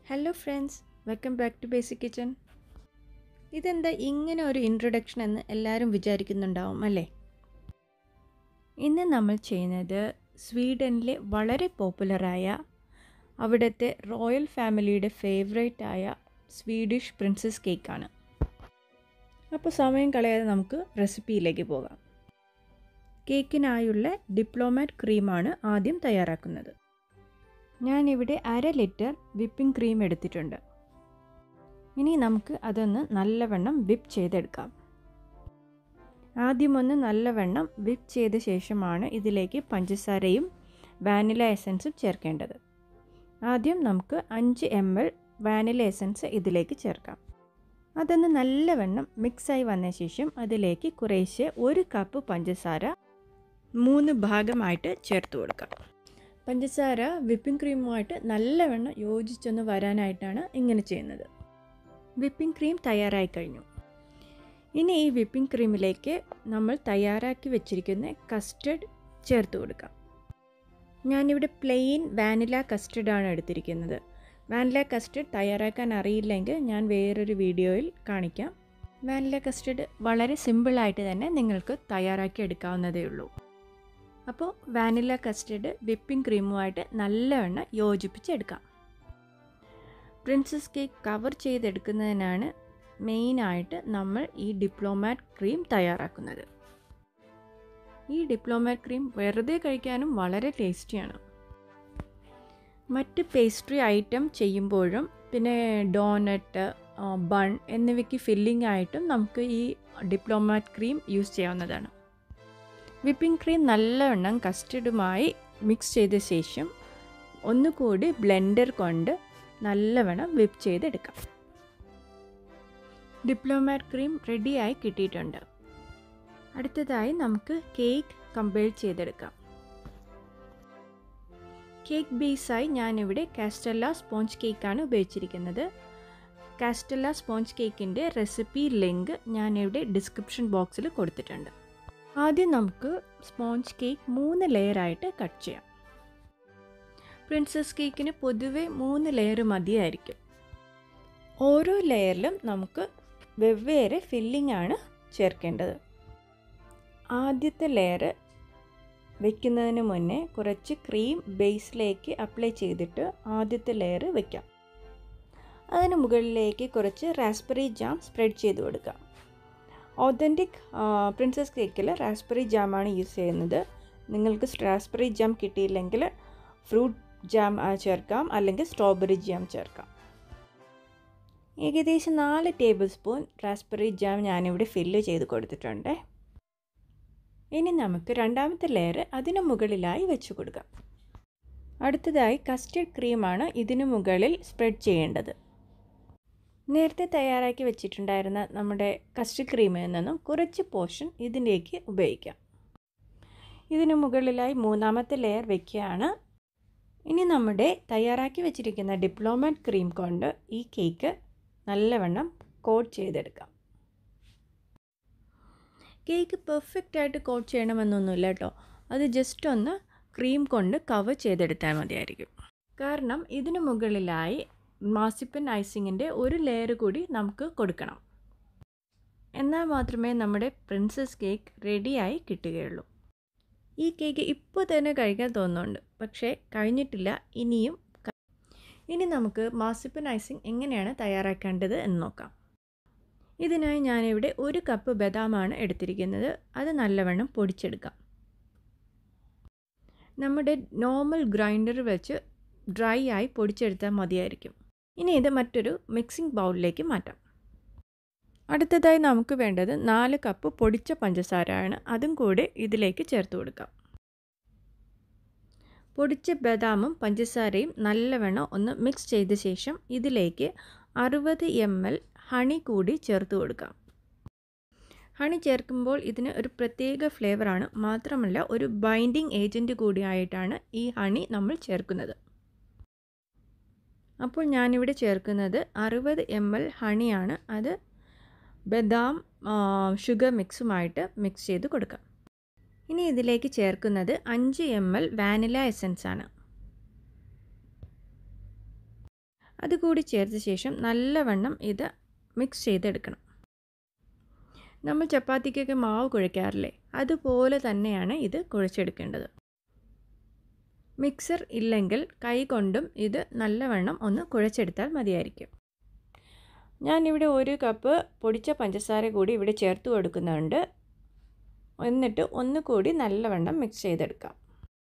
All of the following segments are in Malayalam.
hello friends welcome back to basic kitchen ഇതെന്താ ഇങ്ങനെ ഒരു ഇൻട്രൊഡക്ഷൻ എന്ന് എല്ലാവരും വിചാരിക്കുന്നുണ്ടാവും അല്ലേ ഇന്ന് നമ്മൾ ചെയ്യുന്നത് സ്വീഡനിലെ വളരെ പോപ്പുലറായ അവിടുത്തെ റോയൽ ഫാമിലിയുടെ ഫേവറേറ്റ് ആയ സ്വീഡിഷ് പ്രിൻസസ് കേക്കാണ് അപ്പോൾ സമയം കളയാതെ നമുക്ക് റെസിപ്പിയിലേക്ക് പോകാം കേക്കിനായുള്ള ഡിപ്ലോമാറ്റ് ക്രീമാണ് ആദ്യം തയ്യാറാക്കുന്നത് ഞാനിവിടെ അര ലിറ്റർ വിപ്പിംഗ് ക്രീം എടുത്തിട്ടുണ്ട് ഇനി നമുക്ക് അതൊന്ന് നല്ലവണ്ണം വിപ്പ് ചെയ്തെടുക്കാം ആദ്യം ഒന്ന് നല്ലവണ്ണം വിപ്പ് ചെയ്ത ശേഷമാണ് ഇതിലേക്ക് പഞ്ചസാരയും വാനില എസൻസും ചേർക്കേണ്ടത് ആദ്യം നമുക്ക് അഞ്ച് എം എൽ വാനില എസൻസ് ഇതിലേക്ക് ചേർക്കാം അതൊന്ന് നല്ലവണ്ണം മിക്സായി വന്ന ശേഷം അതിലേക്ക് കുറേശ്ശെ ഒരു കപ്പ് പഞ്ചസാര മൂന്ന് ഭാഗമായിട്ട് ചേർത്ത് കൊടുക്കാം പഞ്ചസാര വിപ്പിംഗ് ക്രീമുമായിട്ട് നല്ലവണ്ണം യോജിച്ചൊന്ന് വരാനായിട്ടാണ് ഇങ്ങനെ ചെയ്യുന്നത് വിപ്പിംഗ് ക്രീം തയ്യാറായി കഴിഞ്ഞു ഇനി ഈ വിപ്പിംഗ് ക്രീമിലേക്ക് നമ്മൾ തയ്യാറാക്കി വെച്ചിരിക്കുന്ന കസ്റ്റർഡ് ചേർത്ത് കൊടുക്കാം ഞാനിവിടെ പ്ലെയിൻ വാനില കസ്റ്റർഡാണ് എടുത്തിരിക്കുന്നത് വാനില കസ്റ്റർഡ് തയ്യാറാക്കാൻ അറിയില്ലെങ്കിൽ ഞാൻ വേറൊരു വീഡിയോയിൽ കാണിക്കാം വാനില കസ്റ്റർഡ് വളരെ സിമ്പിളായിട്ട് തന്നെ നിങ്ങൾക്ക് തയ്യാറാക്കി എടുക്കാവുന്നതേ ഉള്ളൂ അപ്പോൾ വാനില കസ്റ്റർഡ് വിപ്പിംഗ് ക്രീമുമായിട്ട് നല്ലവണ്ണം യോജിപ്പിച്ചെടുക്കാം പ്രിൻസസ് കേക്ക് കവർ ചെയ്തെടുക്കുന്നതിനാണ് മെയിനായിട്ട് നമ്മൾ ഈ ഡിപ്ലോമാറ്റ് ക്രീം തയ്യാറാക്കുന്നത് ഈ ഡിപ്ലോമാറ്റ് ക്രീം വെറുതെ കഴിക്കാനും വളരെ ടേസ്റ്റിയാണ് മറ്റ് പേസ്ട്രി ഐറ്റം ചെയ്യുമ്പോഴും പിന്നെ ഡോനട്ട് ബൺ എന്നിവയ്ക്ക് ഫില്ലിംഗ് ആയിട്ടും നമുക്ക് ഈ ഡിപ്ലോമാറ്റ് ക്രീം യൂസ് ചെയ്യാവുന്നതാണ് വിപ്പിംഗ് ക്രീം നല്ലവണ്ണം കസ്റ്റർഡുമായി മിക്സ് ചെയ്ത ശേഷം ഒന്നുകൂടി ബ്ലെൻഡർ കൊണ്ട് നല്ലവണ്ണം വിപ്പ് ചെയ്തെടുക്കാം ഡിപ്ലോമാറ്റ് ക്രീം റെഡിയായി കിട്ടിയിട്ടുണ്ട് അടുത്തതായി നമുക്ക് കേക്ക് കമ്പയർ ചെയ്തെടുക്കാം കേക്ക് ബേസായി ഞാനിവിടെ കാസ്റ്റല്ല സ്പോഞ്ച് കേക്കാണ് ഉപയോഗിച്ചിരിക്കുന്നത് കാസ്റ്റല്ല സ്പോഞ്ച് കേക്കിൻ്റെ റെസിപ്പി ലിങ്ക് ഞാനിവിടെ ഡിസ്ക്രിപ്ഷൻ ബോക്സിൽ കൊടുത്തിട്ടുണ്ട് ആദ്യം നമുക്ക് സ്പോഞ്ച് കേക്ക് മൂന്ന് ലെയറായിട്ട് കട്ട് ചെയ്യാം പ്രിൻസസ് കേക്കിന് പൊതുവെ മൂന്ന് ലെയർ മതിയായിരിക്കും ഓരോ ലെയറിലും നമുക്ക് വെവ്വേറെ ഫില്ലിംഗ് ആണ് ചേർക്കേണ്ടത് ആദ്യത്തെ ലെയർ വെക്കുന്നതിന് മുന്നേ കുറച്ച് ക്രീം ബേസിലേക്ക് അപ്ലൈ ചെയ്തിട്ട് ആദ്യത്തെ ലെയർ വെക്കാം അതിന് മുകളിലേക്ക് കുറച്ച് റാസ്ബെറി ജാം സ്പ്രെഡ് ചെയ്ത് കൊടുക്കാം ഒതൻറ്റിക് പ്രിൻസസ് കേക്കിൽ റാസ്ബെറി ജാമാണ് യൂസ് ചെയ്യുന്നത് നിങ്ങൾക്ക് റാസ്ബെറി ജാം കിട്ടിയില്ലെങ്കിൽ ഫ്രൂട്ട് ജാം ചേർക്കാം അല്ലെങ്കിൽ സ്ട്രോബെറി ജാം ചേർക്കാം ഏകദേശം നാല് ടേബിൾ സ്പൂൺ റാസ്ബെറി ജാം ഞാനിവിടെ ഫില്ല് ചെയ്ത് കൊടുത്തിട്ടുണ്ട് ഇനി നമുക്ക് രണ്ടാമത്തെ ലെയർ അതിന് മുകളിലായി വെച്ച് കൊടുക്കാം അടുത്തതായി കസ്റ്റർഡ് ക്രീമാണ് ഇതിന് മുകളിൽ സ്പ്രെഡ് ചെയ്യേണ്ടത് നേരത്തെ തയ്യാറാക്കി വെച്ചിട്ടുണ്ടായിരുന്ന നമ്മുടെ കസ്റ്റർഡ് ക്രീമിൽ നിന്നും കുറച്ച് പോർഷൻ ഇതിലേക്ക് ഉപയോഗിക്കാം ഇതിന് മുകളിലായി മൂന്നാമത്തെ ലെയർ വെക്കുകയാണ് ഇനി നമ്മുടെ തയ്യാറാക്കി വെച്ചിരിക്കുന്ന ഡിപ്ലോമാറ്റ് ക്രീം കൊണ്ട് ഈ കേക്ക് നല്ലവണ്ണം കോട്ട് ചെയ്തെടുക്കാം കേക്ക് പെർഫെക്റ്റ് ആയിട്ട് കോട്ട് ചെയ്യണമെന്നൊന്നുമില്ല കേട്ടോ അത് ജസ്റ്റ് ഒന്ന് ക്രീം കൊണ്ട് കവർ ചെയ്തെടുത്താൽ മതിയായിരിക്കും കാരണം ഇതിന് മുകളിലായി മാസിപ്പൻ ഐസിങ്ങിൻ്റെ ഒരു ലെയർ കൂടി നമുക്ക് കൊടുക്കണം എന്നാൽ മാത്രമേ നമ്മുടെ പ്രിൻസസ് കേക്ക് റെഡിയായി കിട്ടുകയുള്ളൂ ഈ കേക്ക് ഇപ്പോൾ തന്നെ കഴിക്കാൻ തോന്നുന്നുണ്ട് പക്ഷേ കഴിഞ്ഞിട്ടില്ല ഇനിയും ഇനി നമുക്ക് മാസിപ്പൻ ഐസിങ് എങ്ങനെയാണ് തയ്യാറാക്കേണ്ടത് എന്ന് നോക്കാം ഇതിനായി ഞാനിവിടെ ഒരു കപ്പ് ബദാമാണ് എടുത്തിരിക്കുന്നത് അത് നല്ലവണ്ണം പൊടിച്ചെടുക്കാം നമ്മുടെ നോർമൽ ഗ്രൈൻഡർ വെച്ച് ഡ്രൈ ആയി പൊടിച്ചെടുത്താൽ മതിയായിരിക്കും ഇനി ഇത് മറ്റൊരു മിക്സിംഗ് ബൗളിലേക്ക് മാറ്റാം അടുത്തതായി നമുക്ക് വേണ്ടത് നാല് കപ്പ് പൊടിച്ച പഞ്ചസാരയാണ് അതും കൂടെ ഇതിലേക്ക് ചേർത്ത് കൊടുക്കാം പൊടിച്ച ബദാമും പഞ്ചസാരയും നല്ലവണ്ണം ഒന്ന് മിക്സ് ചെയ്ത ശേഷം ഇതിലേക്ക് അറുപത് എം എൽ ഹണി കൂടി ചേർത്ത് കൊടുക്കാം ഹണി ചേർക്കുമ്പോൾ ഇതിന് ഒരു പ്രത്യേക ഫ്ലേവറാണ് മാത്രമല്ല ഒരു ബൈൻഡിങ് ഏജൻറ്റ് കൂടിയായിട്ടാണ് ഈ ഹണി നമ്മൾ ചേർക്കുന്നത് അപ്പോൾ ഞാനിവിടെ ചേർക്കുന്നത് അറുപത് എം എൽ ഹണിയാണ് അത് ബദാം ഷുഗർ മിക്സുമായിട്ട് മിക്സ് ചെയ്ത് കൊടുക്കാം ഇനി ഇതിലേക്ക് ചേർക്കുന്നത് അഞ്ച് എം എൽ വാനില എസൻസ് ആണ് അതുകൂടി ചേർത്ത ശേഷം നല്ലവണ്ണം ഇത് മിക്സ് ചെയ്തെടുക്കണം നമ്മൾ ചപ്പാത്തിക്കൊക്കെ മാവ് കുഴയ്ക്കാറില്ലേ അതുപോലെ തന്നെയാണ് ഇത് കുഴച്ചെടുക്കേണ്ടത് മിക്സർ ഇല്ലെങ്കിൽ കൈ കൊണ്ടും ഇത് നല്ലവണ്ണം ഒന്ന് കുഴച്ചെടുത്താൽ മതിയായിരിക്കും ഞാനിവിടെ ഒരു കപ്പ് പൊടിച്ച പഞ്ചസാര കൂടി ഇവിടെ ചേർത്ത് കൊടുക്കുന്നുണ്ട് എന്നിട്ട് ഒന്നുകൂടി നല്ലവണ്ണം മിക്സ് ചെയ്തെടുക്കാം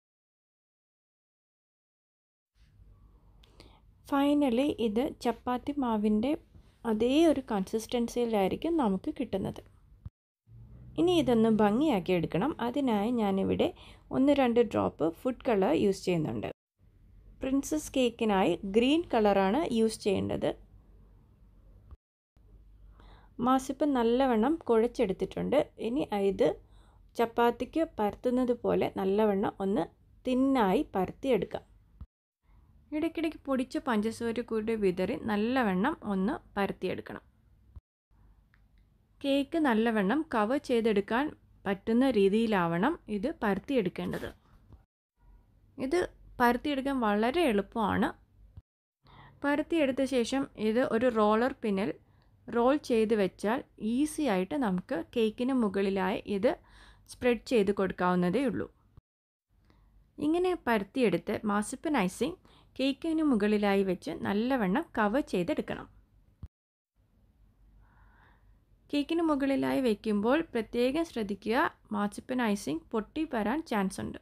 ഫൈനലി ഇത് ചപ്പാത്തി മാവിൻ്റെ അതേ ഒരു കൺസിസ്റ്റൻസിയിലായിരിക്കും നമുക്ക് കിട്ടുന്നത് ഇനി ഇതൊന്ന് ഭംഗിയാക്കി എടുക്കണം അതിനായി ഞാനിവിടെ ഒന്ന് രണ്ട് ഡ്രോപ്പ് ഫുഡ് കളർ യൂസ് ചെയ്യുന്നുണ്ട് പ്രിൻസസ് കേക്കിനായി ഗ്രീൻ കളറാണ് യൂസ് ചെയ്യേണ്ടത് മാസിപ്പ് നല്ലവണ്ണം കുഴച്ചെടുത്തിട്ടുണ്ട് ഇനി ഇത് ചപ്പാത്തിക്ക് പരത്തുന്നത് പോലെ നല്ലവണ്ണം ഒന്ന് തിന്നായി പരത്തിയെടുക്കാം ഇടയ്ക്കിടയ്ക്ക് പൊടിച്ച പഞ്ചസാര കൂടി വിതറി നല്ലവണ്ണം ഒന്ന് പരത്തിയെടുക്കണം കേക്ക് നല്ലവണ്ണം കവർ ചെയ്തെടുക്കാൻ പറ്റുന്ന രീതിയിലാവണം ഇത് പരത്തിയെടുക്കേണ്ടത് ഇത് പരത്തിയെടുക്കാൻ വളരെ എളുപ്പമാണ് പരത്തിയെടുത്ത ശേഷം ഇത് ഒരു റോളർ പിന്നിൽ റോൾ ചെയ്ത് വെച്ചാൽ ഈസി ആയിട്ട് നമുക്ക് കേക്കിന് മുകളിലായി ഇത് സ്പ്രെഡ് ചെയ്ത് കൊടുക്കാവുന്നതേ ഉള്ളൂ ഇങ്ങനെ പരത്തിയെടുത്ത് മാസിപ്പൻ ഐസിങ് കേക്കിന് മുകളിലായി വെച്ച് നല്ലവണ്ണം കവർ ചെയ്തെടുക്കണം കേക്കിന് മുകളിലായി വയ്ക്കുമ്പോൾ പ്രത്യേകം ശ്രദ്ധിക്കുക മാസിപ്പൻ ഐസിങ് പൊട്ടി വരാൻ ചാൻസ് ഉണ്ട്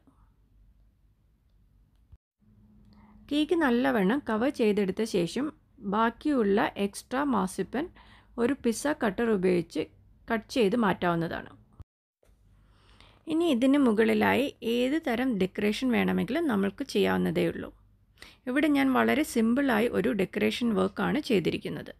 കേക്ക് നല്ലവണ്ണം കവർ ചെയ്തെടുത്ത ശേഷം ബാക്കിയുള്ള എക്സ്ട്രാ മാസിപ്പൻ ഒരു പിസ്സ കട്ടർ ഉപയോഗിച്ച് കട്ട് ചെയ്ത് മാറ്റാവുന്നതാണ് ഇനി ഇതിന് മുകളിലായി ഏത് തരം ഡെക്കറേഷൻ വേണമെങ്കിലും നമ്മൾക്ക് ചെയ്യാവുന്നതേ ഉള്ളൂ ഇവിടെ ഞാൻ വളരെ സിമ്പിളായി ഒരു ഡെക്കറേഷൻ വർക്കാണ് ചെയ്തിരിക്കുന്നത്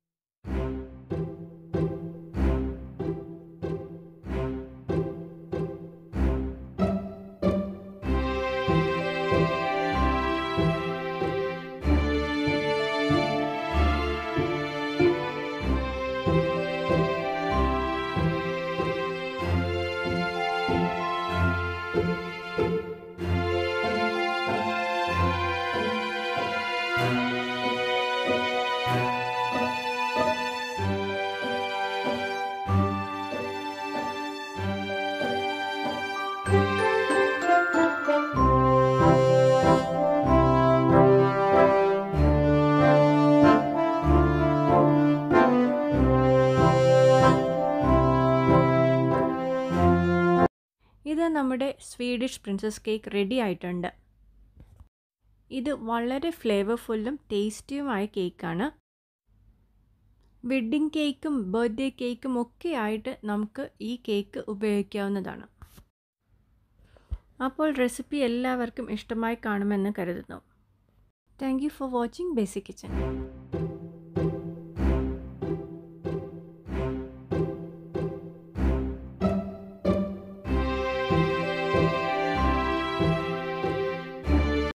ഇത് നമ്മുടെ സ്വീഡിഷ് പ്രിൻസസ് കേക്ക് റെഡി ആയിട്ടുണ്ട് ഇത് വളരെ ഫ്ലേവർഫുള്ളും ടേസ്റ്റിയുമായ കേക്കാണ് വെഡ്ഡിംഗ് കേക്കും ബർത്ത്ഡേ കേക്കും ഒക്കെ ആയിട്ട് നമുക്ക് ഈ കേക്ക് ഉപയോഗിക്കാവുന്നതാണ് അപ്പോൾ റെസിപ്പി എല്ലാവർക്കും ഇഷ്ടമായി കാണുമെന്ന് കരുതുന്നു thank you for watching basic kitchen